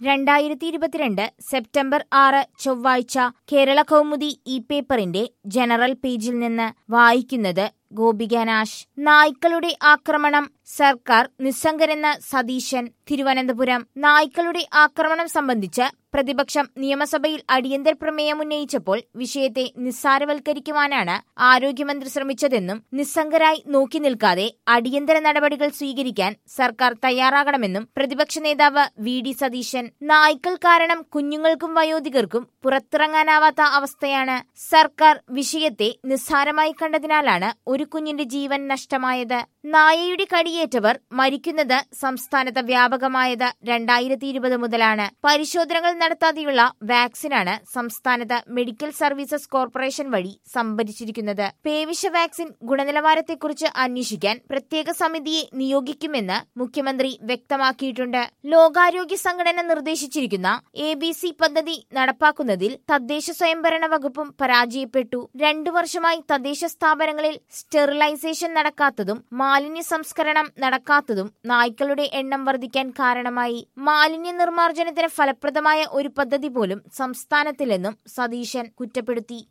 രണ്ടായിരത്തി ഇരുപത്തിരണ്ട് സെപ്റ്റംബർ ആറ് ചൊവ്വാഴ്ച കേരള കൗമുദി ഈ പേപ്പറിന്റെ ജനറൽ പേജിൽ നിന്ന് വായിക്കുന്നത് ഗോപികനാശ് നായ്ക്കളുടെ ആക്രമണം സർക്കാർ നിസ്സംഗരെന്ന സതീശൻ തിരുവനന്തപുരം നായ്ക്കളുടെ ആക്രമണം സംബന്ധിച്ച് പ്രതിപക്ഷം നിയമസഭയിൽ അടിയന്തര പ്രമേയം ഉന്നയിച്ചപ്പോൾ വിഷയത്തെ നിസ്സാരവൽക്കരിക്കുവാനാണ് ആരോഗ്യമന്ത്രി ശ്രമിച്ചതെന്നും നിസ്സംഗരായി നോക്കി നിൽക്കാതെ അടിയന്തര നടപടികൾ സ്വീകരിക്കാൻ സർക്കാർ തയ്യാറാകണമെന്നും പ്രതിപക്ഷ നേതാവ് വി ഡി സതീശൻ നായ്ക്കൾ കാരണം കുഞ്ഞുങ്ങൾക്കും വയോധികർക്കും പുറത്തിറങ്ങാനാവാത്ത അവസ്ഥയാണ് സർക്കാർ വിഷയത്തെ നിസ്സാരമായി കണ്ടതിനാലാണ് ഒരു കുഞ്ഞിന്റെ ജീവൻ നഷ്ടമായത് നായയുടെ കടിയേറ്റവർ മരിക്കുന്നത് സംസ്ഥാനത്ത് വ്യാപകമായത് രണ്ടായിരത്തി ഇരുപത് മുതലാണ് പരിശോധനകൾ നടത്താതെയുള്ള വാക്സിനാണ് സംസ്ഥാനത്ത് മെഡിക്കൽ സർവീസസ് കോർപ്പറേഷൻ വഴി സംഭരിച്ചിരിക്കുന്നത് പേവിഷ വാക്സിൻ ഗുണനിലവാരത്തെക്കുറിച്ച് അന്വേഷിക്കാൻ പ്രത്യേക സമിതിയെ നിയോഗിക്കുമെന്ന് മുഖ്യമന്ത്രി വ്യക്തമാക്കിയിട്ടുണ്ട് ലോകാരോഗ്യ സംഘടന നിർദ്ദേശിച്ചിരിക്കുന്ന എ ബി സി പദ്ധതി നടപ്പാക്കുന്നതിൽ തദ്ദേശ സ്വയംഭരണ വകുപ്പും പരാജയപ്പെട്ടു രണ്ടു വർഷമായി തദ്ദേശ സ്ഥാപനങ്ങളിൽ സ്റ്റെറിലൈസേഷൻ നടക്കാത്തതും മാലിന്യ സംസ്കരണം നടക്കാത്തതും നായ്ക്കളുടെ എണ്ണം വർദ്ധിക്കാൻ കാരണമായി മാലിന്യ നിർമ്മാർജ്ജനത്തിന് ഫലപ്രദമായ ഒരു പദ്ധതി പോലും സംസ്ഥാനത്തില്ലെന്നും സതീശൻ കുറ്റപ്പെടുത്തി